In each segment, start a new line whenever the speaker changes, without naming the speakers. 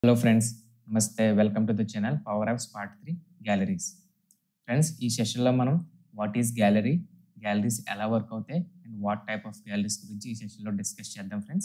hello friends నమస్తే welcome to the channel power apps part three galleries friends ఈ సెషన్లో మనం వాట్ ఈస్ గ్యాలరీ గ్యాలరీస్ ఎలా work అవుతాయి and what type of galleries గురించి ఈ సెషన్లో డిస్కస్ చేద్దాం friends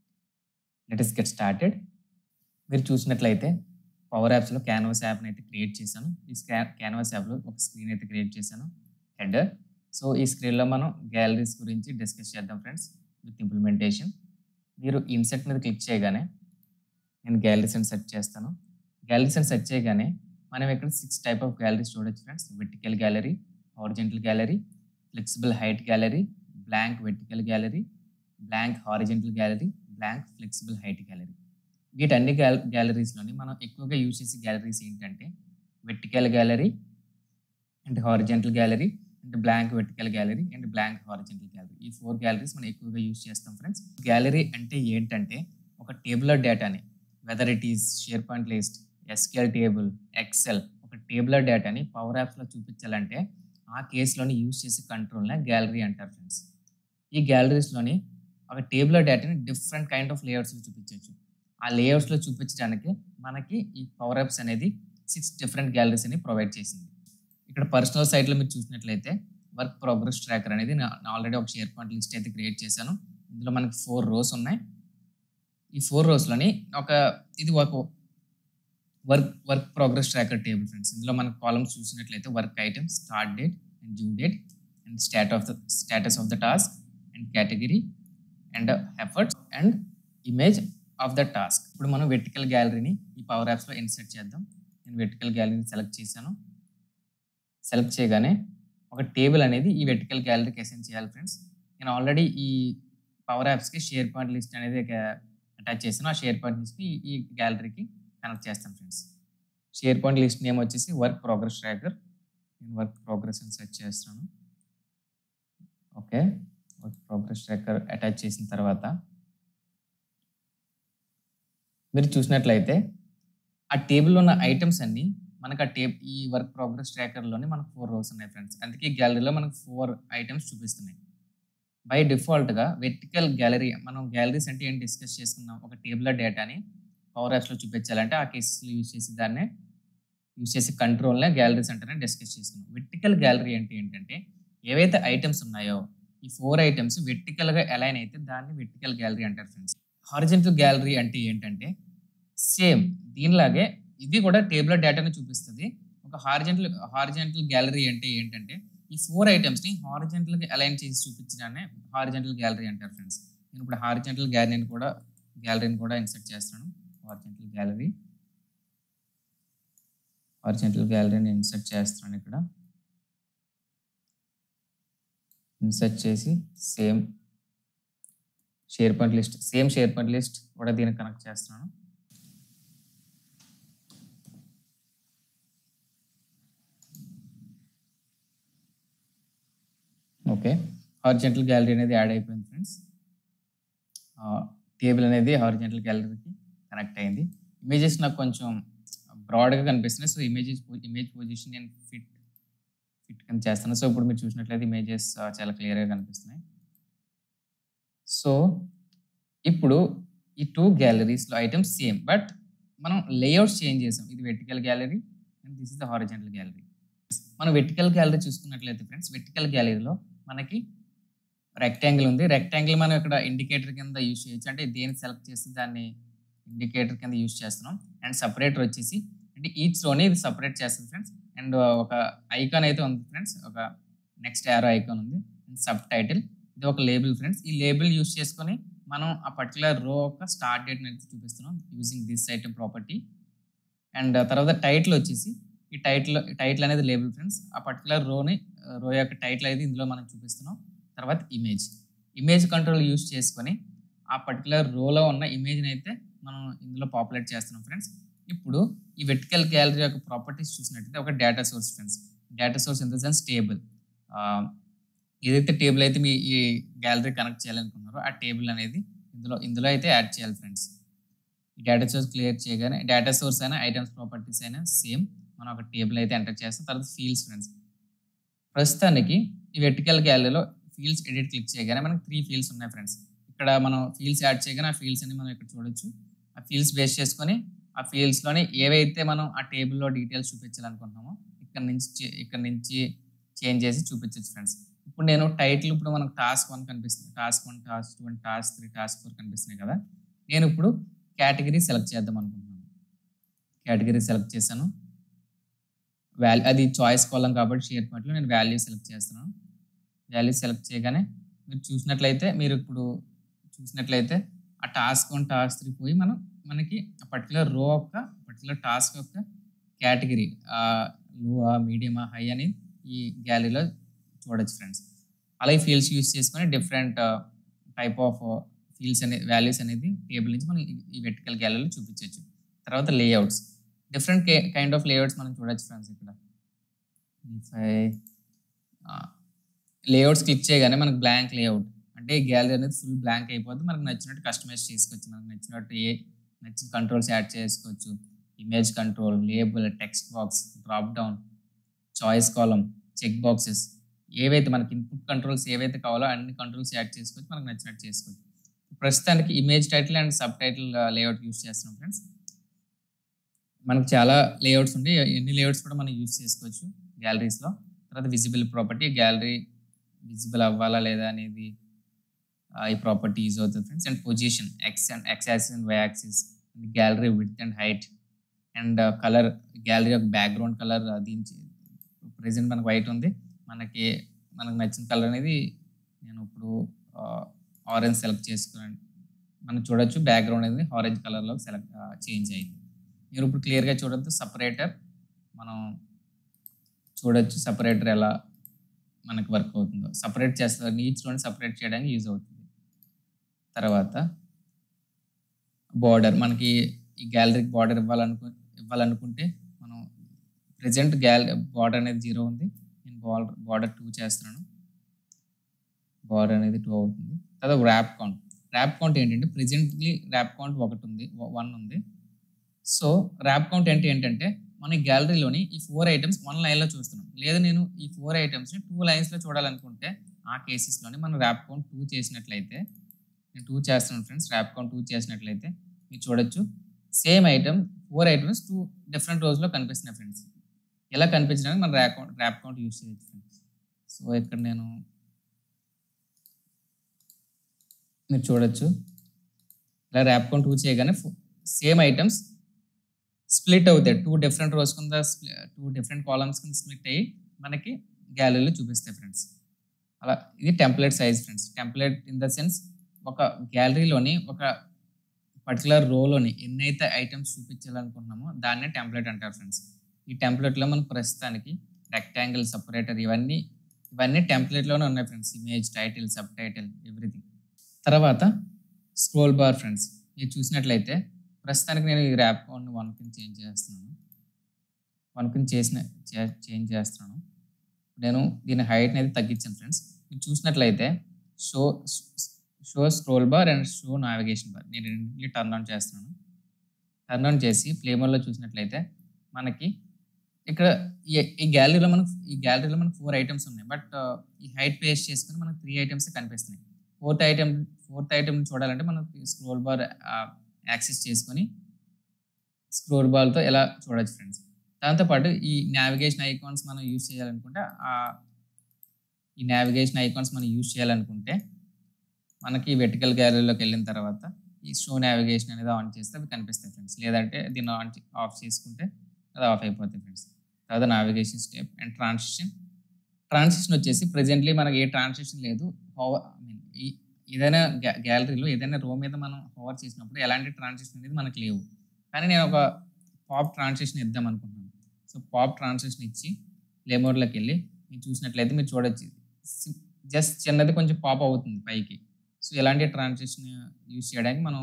let us get started మీరు చూసినట్లయితే పవర్ యాప్స్లో క్యాన్వాస్ యాప్ని అయితే క్రియేట్ చేశాను ఈ స్కా క్యాన్వాస్ యాప్లో ఒక స్క్రీన్ అయితే క్రియేట్ చేశాను హెడర్ సో ఈ స్క్రీన్లో మనం గ్యాలరీస్ గురించి డిస్కస్ చేద్దాం ఫ్రెండ్స్ విత్ ఇంప్లిమెంటేషన్ మీరు ఇన్సెట్ మీద క్లిక్ చేయగానే నేను గ్యాలరీస్ అని సెర్చ్ చేస్తాను గ్యాలరీస్ అని సెర్చ్ చేయగానే మనం ఇక్కడ సిక్స్ టైప్ ఆఫ్ గ్యాలరీస్ చూడొచ్చు friends vertical gallery horizontal gallery flexible height gallery blank vertical gallery blank horizontal gallery blank flexible height gallery వీటన్ని గ్యాల గ్యాలరీస్లోని మనం ఎక్కువగా యూజ్ చేసే గ్యాలరీస్ ఏంటంటే vertical gallery and horizontal gallery and blank vertical gallery and blank horizontal gallery ఈ four galleries మనం ఎక్కువగా యూజ్ చేస్తాం ఫ్రెండ్స్ గ్యాలరీ అంటే ఏంటంటే ఒక టేబులర్ డేటాని whether it is share point list SQL table excel ఒక టేబులర్ డేటాని పవర్ యాప్స్లో చూపించాలంటే ఆ కేసులోని యూజ్ చేసే కంట్రోల్నే గ్యాలరీ అంటారు ఫ్రెండ్స్ ఈ గ్యాలరీస్లోని ఒక టేబులర్ డేటాని డిఫరెంట్ కైండ్ ఆఫ్ లేఅవుట్స్లో చూపించవచ్చు ఆ లేఅవుట్స్లో చూపించడానికి మనకి ఈ పవర్ యాప్స్ అనేది సిక్స్ డిఫరెంట్ గ్యాలరీస్ అని ప్రొవైడ్ చేసింది ఇక్కడ పర్సనల్ సైట్లో మీరు చూసినట్లయితే వర్క్ ప్రోగ్రెస్ ట్రాకర్ అనేది ఆల్రెడీ ఒక షేర్ పాయింట్ లిస్ట్ అయితే క్రియేట్ చేశాను ఇందులో మనకి ఫోర్ రోస్ ఉన్నాయి ఈ ఫోర్ రోస్లోని ఒక ఇది ఒక work work progress tracker table friends ఇందులో మనకు కాలమ్స్ చూసినట్లయితే work item start date and due date and start of the status of the task and category and efforts and image of the task ఇప్పుడు మనం vertical గ్యాలరీని ఈ power యాప్స్లో insert చేద్దాం నేను vertical గ్యాలరీని సెలెక్ట్ చేశాను సెలెక్ట్ చేయగానే ఒక టేబుల్ అనేది ఈ వెర్టికల్ గ్యాలరీకి అసైన్ చేయాలి ఫ్రెండ్స్ నేను ఆల్రెడీ ఈ పవర్ యాప్స్కి షేర్ పాయింట్ లిస్ట్ అనేది అటాచ్ చేశాను ఆ షేర్ పాయింట్ లిస్ట్ని ఈ గ్యాలరీకి కనెక్ట్ చేస్తాను friends share point list name వచ్చేసి వర్క్ ప్రోగ్రెస్ ట్రాకర్ నేను వర్క్ ప్రోగ్రెస్ అని సెర్చ్ చేస్తాను okay work progress tracker attach చేసిన తర్వాత మీరు చూసినట్లయితే ఆ టేబుల్లో ఉన్న ఐటమ్స్ అన్ని మనకు ఆ టేబ్ ఈ వర్క్ ప్రోగ్రెస్ ట్రాకర్లోనే మనకు ఫోర్ రోస్ ఉన్నాయి ఫ్రెండ్స్ అందుకే గ్యాలరీలో మనకు ఫోర్ ఐటమ్స్ చూపిస్తున్నాయి బై డిఫాల్ట్గా వెర్టికల్ గ్యాలరీ మనం గ్యాలరీస్ అంటే ఏం డిస్కస్ చేసుకున్నాం ఒక టేబుల్ డేటాని పవర్ యాప్స్లో చూపించాలంటే ఆ కేసెస్లో యూజ్ చేసి దాన్నే యూజ్ చేసే కంట్రోల్నే గ్యాలరీస్ అంటేనే డిస్కస్ చేసుకున్నాం వెర్టికల్ గ్యాలరీ అంటే ఏంటంటే ఏవైతే ఐటమ్స్ ఉన్నాయో ఈ ఫోర్ ఐటమ్స్ వెర్టికల్గా అలైన్ అయితే దాన్ని వెర్టికల్ గ్యాలరీ అంటారు ఫ్రెండ్స్ హారిజెంటల్ గ్యాలరీ అంటే ఏంటంటే సేమ్ దీనిలాగే ఇది కూడా టేబుల్ డేటాని చూపిస్తుంది ఒక హారిజెంటల్ హారిజెంటల్ గ్యాలరీ అంటే ఏంటంటే ఈ ఫోర్ ఐటమ్స్ని హారిజెంటల్గా అలైన్ చేసి చూపించడాన్ని హారిజెంటల్ గ్యాలరీ అంటారు ఫ్రెండ్స్ నేను ఇప్పుడు హారిజెంటల్ గ్యాలరీని కూడా గ్యాలరీని కూడా ఇన్సర్ట్ చేస్తాను హారిజెంటల్ గ్యాలరీ హారిజెంటల్ గ్యాలరీని ఇన్సర్ట్ చేస్తున్నాను ఇక్కడ ఇన్సర్ట్ చేసి same share point list same share point list కూడా దీనికి కనెక్ట్ చేస్తున్నాను ఓకే హారిజెంటల్ గ్యాలరీ అనేది యాడ్ అయిపోయింది ఫ్రెండ్స్ టేబుల్ అనేది హారిజెంటల్ గ్యాలరీకి కనెక్ట్ అయింది ఇమేజెస్ నాకు కొంచెం బ్రాడ్గా కనిపిస్తున్నాయి సో ఇమేజెస్ ఇమేజ్ పొజిషన్ నేను ఫిట్ ఫిట్ కింద చేస్తాను సో ఇప్పుడు మీరు చూసినట్లయితే ఇమేజెస్ చాలా క్లియర్గా కనిపిస్తున్నాయి సో ఇప్పుడు ఈ టూ గ్యాలరీస్లో ఐటమ్స్ సేమ్ బట్ మనం లేఅవుట్స్ చేంజ్ చేసాం ఇది vertical gallery and this is the horizontal gallery మనం వెర్టికల్ గ్యాలరీ చూసుకున్నట్లయితే ఫ్రెండ్స్ వెర్టికల్ గ్యాలరీలో మనకి రెక్టాంగిల్ ఉంది రెక్టాంగిల్ మనం ఇక్కడ ఇండికేటర్ కింద యూజ్ చేయొచ్చు అంటే దేని సెలెక్ట్ చేసి దాన్ని ఇండికేటర్ కింద యూజ్ చేస్తున్నాం అండ్ సపరేటర్ వచ్చేసి అంటే ఈచ్ రోని ఇది సపరేట్ చేస్తుంది ఫ్రెండ్స్ అండ్ ఒక ఐకాన్ అయితే ఉంది ఫ్రెండ్స్ ఒక నెక్స్ట్ యారో ఐకాన్ ఉంది అండ్ సబ్ టైటిల్ ఇది ఒక లేబుల్ ఫ్రెండ్స్ ఈ లేబుల్ యూజ్ చేసుకొని మనం ఆ పర్టికులర్ రో ఒక స్టార్ట్ డేట్ అయితే చూపిస్తున్నాం using this item property and తర్వాత టైటిల్ వచ్చేసి ఈ టైటిల్ టైటిల్ అనేది లేబుల్ ఫ్రెండ్స్ ఆ పర్టికులర్ రోని రో యొక్క టైటిల్ అయితే ఇందులో మనం చూపిస్తున్నాం తర్వాత ఇమేజ్ ఇమేజ్ కంట్రోల్ యూజ్ చేసుకొని ఆ పర్టికులర్ రోలో ఉన్న ఇమేజ్ని అయితే మనం ఇందులో పాపులేట్ చేస్తున్నాం ఫ్రెండ్స్ ఇప్పుడు ఈ వెర్టికల్ గ్యాలరీ యొక్క ప్రాపర్టీస్ చూసినట్టయితే ఒక data source friends data source in the sense table ఏదైతే టేబుల్ అయితే మీ ఈ గ్యాలరీ కనెక్ట్ చేయాలనుకున్నారో ఆ టేబుల్ అనేది ఇందులో ఇందులో అయితే యాడ్ చేయాలి ఫ్రెండ్స్ ఈ డేటా సోర్స్ క్లియర్ చేయగానే డేటా సోర్స్ అయినా ఐటమ్స్ ప్రాపర్టీస్ అయినా సేమ్ మనం ఒక టేబుల్ అయితే ఎంటర్ చేస్తాం తర్వాత ఫీల్డ్స్ ఫ్రెండ్స్ ప్రస్తుతానికి ఈ వెర్టికల్ గ్యాలరీలో ఫీల్డ్స్ ఎడిట్ క్లిక్ చేయగానే మనకి త్రీ ఫీల్డ్స్ ఉన్నాయి ఫ్రెండ్స్ ఇక్కడ మనం ఫీల్డ్స్ యాడ్ చేయగానే ఆ ఫీల్డ్స్ అన్ని మనం ఇక్కడ చూడొచ్చు ఆ ఫీల్డ్స్ బేస్ చేసుకొని ఆ ఫీల్డ్స్లోని ఏవైతే మనం ఆ టేబుల్లో డీటెయిల్స్ చూపించాలనుకుంటున్నామో ఇక్కడ నుంచి చే- ఇక్కడ నుంచి చేంజ్ చేసి చూపించవచ్చు ఫ్రెండ్స్ ఇప్పుడు నేను టైటిల్ ఇప్పుడు మనకు టాస్క్ వన్ కనిపిస్తుంది task one task two and task three task four కనిపిస్తున్నాయి కదా నేను ఇప్పుడు కేటగిరీ సెలెక్ట్ చేద్దాం అనుకుంటున్నాను కేటగిరీ సెలెక్ట్ చేశాను వాల్యూ అది చాయిస్ కాలం కాబట్టి షేర్ పాయింట్లో నేను వాల్యూ సెలెక్ట్ చేస్తున్నాను వాల్యూ సెలెక్ట్ చేయగానే మీరు చూసినట్లయితే మీరు ఇప్పుడు చూసినట్లయితే ఆ టాస్క్ వన్ టాస్క్ త్రీ పోయి మనం మనకి ఆ పర్టికులర్ రో యొక్క పర్టికులర్ టాస్క్ యొక్క కేటగిరీ లోవా మీడియమా హై అని ఈ గ్యాలరీలో చూడొచ్చు ఫ్రెండ్స్ అలాగే ఫీల్డ్స్ యూస్ చేసుకొని డిఫరెంట్ టైప్ ఆఫ్ ఫీల్డ్స్ అనే వాల్యూస్ అనేది టేబుల్ నుంచి మనం ఈ- ఈ వెర్టికల్ గ్యాలరీలో చూపించవచ్చు తర్వాత layouts different kind of layouts మనం చూడొచ్చు ఫ్రెండ్స్ ఇక్కడ లేఅవుట్స్ క్లిక్ చేయగానే మనకు బ్లాంక్ లేఅవుట్ అంటే ఈ గ్యాలరీ అనేది ఫుల్ బ్లాంక్ అయిపోద్ది మనకు నచ్చినట్టు కస్టమైజ్ చేసుకోవచ్చు మనకు నచ్చినట్టు ఏ నచ్చిన కంట్రోల్స్ యాడ్ చేసుకోవచ్చు image control label text box drop down choice column check boxes ఏవైతే మనకి ఇన్పుట్ కంట్రోల్స్ ఏవైతే కావాలో అన్ని కంట్రోల్స్ యాడ్ చేసుకోవచ్చు మనకు నచ్చినట్టు చేసుకోవచ్చు ప్రస్తుతానికి image title and subtitle layout use చేస్తున్నాం ఫ్రెండ్స్ మనకు చాలా లేఅవుట్స్ ఉండి ఎన్ని లేఅవుట్స్ కూడా మనం యూస్ చేసుకోవచ్చు గ్యాలరీస్లో తర్వాత విజిబుల్ ప్రాపర్టీ గ్యాలరీ విజిబుల్ అవ్వాలా లేదా అనేది ఆ, ఈ ప్రాపర్టీ యూజ్ అవుతుంది friends and position X and X axis and Y axis gallery width and height and colour gallery యొక్క బ్యాక్గ్రౌండ్ కలర్ దీని ప్రెసెంట్ మనకు వైట్ ఉంది మనకి మనకు నచ్చిన కలర్ అనేది నేను ఇప్పుడు ఆరెంజ్ సెలెక్ట్ చేసుకున్నాను మనం చూడొచ్చు బ్యాక్గ్రౌండ్ అనేది ఆరెంజ్ కలర్లో సెలెక్ట్ చేంజ్ అయింది మీరు ఇప్పుడు క్లియర్గా చూడొచ్చు సపరేటర్ మనం చూడొచ్చు సపరేటర్ ఎలా మనకి వర్క్ అవుతుందో సపరేట్ చేస్తారు నీడ్స్లోని సపరేట్ చేయడానికి యూజ్ అవుతుంది తర్వాత బార్డర్ మనకి ఈ గ్యాలరీకి బార్డర్ ఇవ్వాలనుకు ఇవ్వాలనుకుంటే మనం ప్రజెంట్ గ్యాల బార్డర్ అనేది జీరో ఉంది నేను బార్డర్ బార్డర్ టూ చేస్తున్నాను బార్డర్ అనేది టూ అవుతుంది తర్వాత ర్యాప్ కౌంట్ ర్యాప్ కౌంట్ ఏంటంటే ప్రెజెంట్లీ ర్యాప్ కౌంట్ ఒకటి ఉంది వన్ ఉంది సో ర్యాప్ కౌంట్ అంటే ఏంటంటే మన ఈ గ్యాలరీలోని ఈ ఫోర్ ఐటమ్స్ వన్ లైన్లో చూస్తున్నాం లేదు నేను ఈ ఫోర్ ఐటమ్స్ని టూ లైన్స్లో చూడాలనుకుంటే ఆ కేసెస్లోని మనం ర్యాప్ కౌంట్ టూ చేసినట్లయితే నేను టూ చేస్తున్నాను ఫ్రెండ్స్ ర్యాప్ కౌంట్ టూ చేసినట్లయితే మీరు చూడొచ్చు same item four items two different రోజులో కనిపిస్తున్నాయి ఫ్రెండ్స్ ఎలా కనిపించడానికి మనం wrap count wrap count use చేయొచ్చు ఫ్రెండ్స్ సో ఇక్కడ నేను మీరు చూడొచ్చు ఇలా ర్యాప్ కౌంట్ టూ చేయగానే సేమ్ ఐటమ్స్ స్ప్లిట్ అవుతాయి టూ డిఫరెంట్ రోస్ కింద టూ డిఫరెంట్ కాలమ్స్ కింద స్ప్లిట్ అయ్యి మనకి గ్యాలరీలో చూపిస్తాయి ఫ్రెండ్స్ అలా ఇది template size friends template in the sense ఒక గ్యాలరీలోని ఒక పర్టికులర్ రోలోని ఎన్నైతే ఐటమ్స్ చూపించాలనుకుంటున్నామో దాన్నే టెంప్లెట్ అంటారు ఫ్రెండ్స్ ఈ టెంప్లెట్లో మనకు ప్రస్తుతానికి రెక్టాంగిల్ సపరేటర్ ఇవన్నీ ఇవన్నీ టెంప్లెట్లోనే ఉన్నాయి friends image title subtitle everything తర్వాత స్క్రోల్ బార్ ఫ్రెండ్స్ మీరు చూసినట్లయితే ప్రస్తుతానికి నేను ఈ ర్యాప్ కౌంట్ని వన్ కింద చేంజ్ చేస్తున్నాను వన్ కింద చేసిన చేంజ్ చేస్తున్నాను నేను దీని హైట్ అనేది తగ్గించాను ఫ్రెండ్స్ మీరు చూసినట్లయితే show show scroll bar and show navigation bar నేను రెండింటిని టర్న్ ఆన్ చేస్తున్నాను టర్న్ ఆన్ చేసి ఫ్లేమర్లో చూసినట్లయితే మనకి ఇక్కడ ఈ- ఈ గ్యాలరీలో మనకు ఈ గ్యాలరీలో మనకు ఫోర్ ఐటమ్స్ ఉన్నాయి బట్ ఈ హైట్ పేస్ట్ చేసుకుని మనకు త్రీ ఐటమ్స్ కనిపిస్తున్నాయి ఫోర్త్ ఐటమ్ ఫోర్త్ ఐటమ్ చూడాలంటే మనం స్క్రోల్ బార్ యాక్సెస్ చేసుకొని స్క్రోల్ బాల్తో ఎలా చూడొచ్చు ఫ్రెండ్స్ దాంతోపాటు ఈ నావిగేషన్ ఐకాన్స్ మనం యూజ్ చేయాలనుకుంటే ఆ ఈ నావిగేషన్ ఐకాన్స్ మనం యూజ్ చేయాలనుకుంటే మనకి వెర్టికల్ గ్యాలరీలోకి వెళ్ళిన తర్వాత ఈ షో నావిగేషన్ అనేది ఆన్ చేస్తే అవి కనిపిస్తాయి ఫ్రెండ్స్ లేదంటే దీన్ని ఆన్ ఆఫ్ చేసుకుంటే అది ఆఫ్ అయిపోతాయి ఫ్రెండ్స్ తర్వాత navigation step and transition transition వచ్చేసి ప్రెజెంట్లీ మనకి ఏ ట్రాన్సిషన్ లేదు హోవర్ ఐ మీన్ ఈ ఏదైనా గ్యాలరీలో ఏదైనా రో మీద మనం హోవర్ చేసినప్పుడు ఎలాంటి ట్రాన్సిషన్ అనేది మనకి లేవు కానీ నేను ఒక పాప్ ట్రాన్సిషన్ ఇద్దాం అనుకుంటున్నాను సో పాప్ ట్రాన్సిషన్ ఇచ్చి లెమోర్లోకి వెళ్ళి మీరు చూసినట్లయితే మీరు చూడొచ్చు జస్ట్ చిన్నది కొంచెం పాప్ అవుతుంది పైకి సో ఇలాంటి ట్రాన్సిషన్ యూజ్ చేయడానికి మనం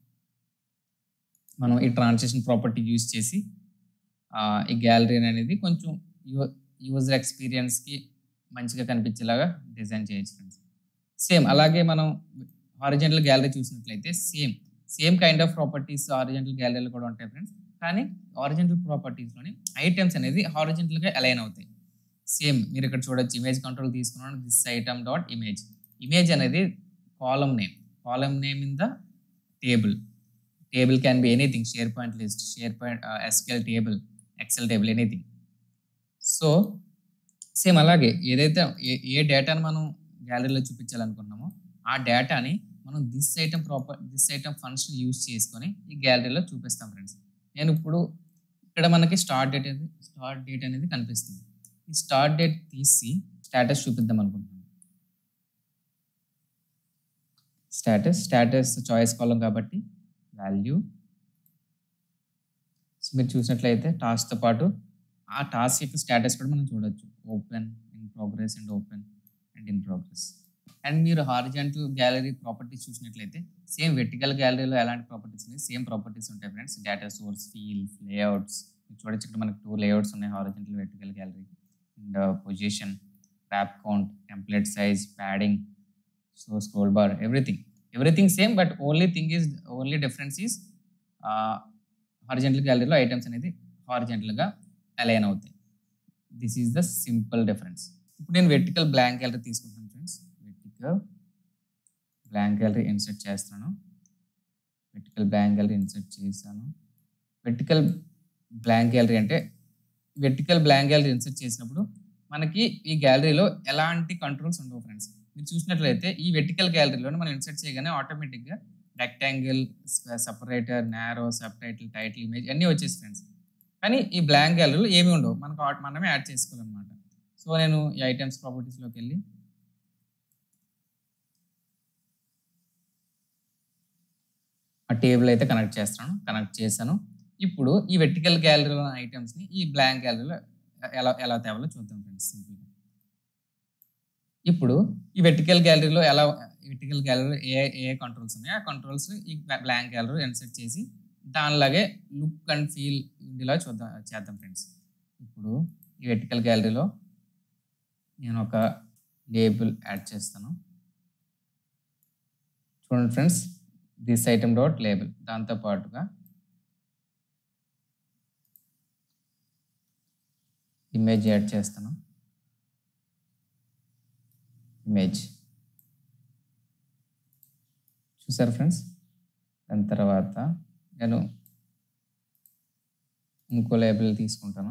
మనం ఈ ట్రాన్సిషన్ ప్రాపర్టీ యూజ్ చేసి ఆ, ఈ గ్యాలరీ అనేది కొంచెం యూజర్ ఎక్స్పీరియన్స్కి మంచిగా కనిపించేలాగా డిజైన్ చేయొచ్చు ఫ్రెండ్స్ సేమ్ అలాగే మనం హారిజెంటల్ గ్యాలరీ చూసినట్లయితే same same kind of properties horizontal గ్యాలరీలో కూడా ఉంటాయి ఫ్రెండ్స్ కానీ హారిజెంటల్ ప్రాపర్టీస్లోని ఐటమ్స్ అనేది హారిజెంటల్గా అలైన్ అవుతాయి సేమ్ మీరు ఇక్కడ చూడొచ్చు ఇమేజ్ కంట్రోల్ తీసుకున్నాను this item dot image image అనేది column name column name in the table table can be anything share point list SharePoint SQL table Excel table anything so same అలాగే ఏదైతే ఏ ఏ డేటాను మనం గ్యాలరీలో చూపించాలనుకున్నామో ఆ డేటాని మనం this item proper this item function use చేసుకొని ఈ గ్యాలరీలో చూపిస్తాం ఫ్రెండ్స్ నేను ఇప్పుడు ఇక్కడ మనకి స్టార్ట్ డేట్ అనేది స్టార్ట్ డేట్ అనేది కనిపిస్తుంది ఈ స్టార్ట్ డేట్ తీసి స్టేటస్ చూపిద్దాం అనుకుంటున్నాను స్టేటస్ స్టేటస్ చాయిస్ కాలం కాబట్టి వాల్యూ సో మీరు చూసినట్లయితే టాస్క్తో పాటు ఆ టాస్క్ యొక్క స్టేటస్ కూడా మనం చూడొచ్చు open in progress and open and in progress and మీరు హారిజెంటల్ గ్యాలరీ ప్రాపర్టీస్ చూసినట్లయితే సేమ్ వెర్టికల్ గ్యాలరీలో ఎలాంటి ప్రాపర్టీస్ ఉన్నాయి సేమ్ ప్రాపర్టీస్ ఉంటాయి friends data source fields layouts చూడొచ్చు ఇక్కడ మనకు టూ లేఅవుట్స్ ఉన్నాయి horizontal vertical gallery and position tap count template size padding so scroll bar everything everything same but only thing is only difference is horizontal గ్యాలరీలో items అనేది హారిజెంటల్గా align అవుతాయి this is the simple difference ఇప్పుడు నేను vertical blank gallery తీసుకుంటాను friends vertical blank gallery insert చేస్తాను vertical blank gallery insert చేశాను vertical blank gallery అంటే వెర్టికల్ బ్లాంక్ గ్యాలరీ ఇన్సర్ట్ చేసినప్పుడు మనకి ఈ గ్యాలరీలో ఎలాంటి కంట్రోల్స్ ఉండవు ఫ్రెండ్స్ మీరు చూసినట్లయితే ఈ వెర్టికల్ గ్యాలరీలో మనం ఇన్సర్ట్ చేయగానే ఆటోమేటిక్గా rectangle separator narrow subtitle title image అన్నీ వచ్చేసి ఫ్రెండ్స్ కానీ ఈ బ్లాంక్ గ్యాలరీలో ఏమి ఉండవు మనకు ఆట్- మనమే యాడ్ చేసుకోవాలన్నమాట సో నేను ఈ ఐటమ్స్ ప్రాపర్టీస్లోకి వెళ్ళి ఆ టేబుల్ అయితే కనెక్ట్ చేస్తాను కనెక్ట్ చేశాను ఇప్పుడు ఈ వెర్టికల్ గ్యాలరీలో ఉన్న ఐటమ్స్ని ఈ బ్లాంక్ గ్యాలరీలో ఎలా ఎలా తేవాలో చూద్దాం ఫ్రెండ్స్ సింపుల్గా ఇప్పుడు ఈ వెర్టికల్ గ్యాలరీలో ఎలా వెర్టికల్ గ్యాలరీలో ఏ ఏ కంట్రోల్స్ ఉన్నాయో ఆ కంట్రోల్స్ ఈ బ్లాంక్ గ్యాలరీ ఇన్సర్ట్ చేసి దానిలాగే లుక్ అండ్ ఫీల్ ఉండేలా చూద్దాం చేద్దాం ఫ్రెండ్స్ ఇప్పుడు ఈ వెర్టికల్ గ్యాలరీలో నేను ఒక లేబుల్ యాడ్ చేస్తాను చూడండి friends this item dot label దాంతో పాటుగా ఇమేజ్ యాడ్ చేస్తాను ఇమేజ్ చూసారు ఫ్రెండ్స్ దాని తర్వాత నేను ఇంకో లేబుల్ తీసుకుంటాను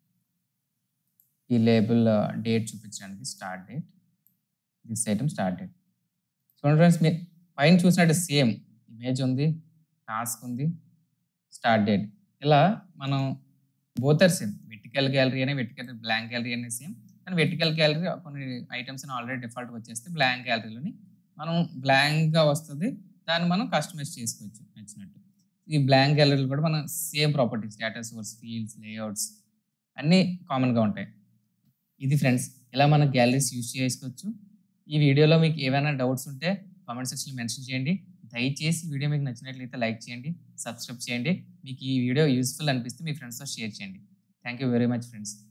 ఈ లేబుల్ డేట్ చూపించడానికి start date this item start date చూడండి ఫ్రెండ్స్ మీరు పైన చూసినట్టు సేమ్ ఇమేజ్ ఉంది టాస్క్ ఉంది స్టార్ట్ డేట్ ఇలా మనం both are same vertical gallery అనే వెర్టికల్ బ్లాంక్ గ్యాలరీ అనే సేమ్ కానీ వెర్టికల్ గ్యాలరీ కొన్ని ఐటమ్స్ ఆల్రెడీ డిఫాల్ట్ వచ్చేస్తే బ్లాంక్ గ్యాలరీలోని మనం బ్లాంక్గా వస్తుంది దాన్ని మనం కస్టమైజ్ చేసుకోవచ్చు నచ్చినట్టు ఈ బ్లాంక్ గ్యాలరీలో కూడా మనం same properties data source fields layouts అన్నీ కామన్గా ఉంటాయి ఇది ఫ్రెండ్స్ ఇలా మన గ్యాలరీస్ యూజ్ చేసుకోవచ్చు ఈ వీడియోలో మీకు ఏమైనా డౌట్స్ ఉంటే కామెంట్ సెక్షన్లో మెన్షన్ చేయండి దయచేసి వీడియో మీకు నచ్చినట్లయితే లైక్ చేయండి సబ్స్క్రైబ్ చేయండి మీకు ఈ వీడియో యూస్ఫుల్ అనిపిస్తే మీ ఫ్రెండ్స్తో షేర్ చేయండి thank you very much friends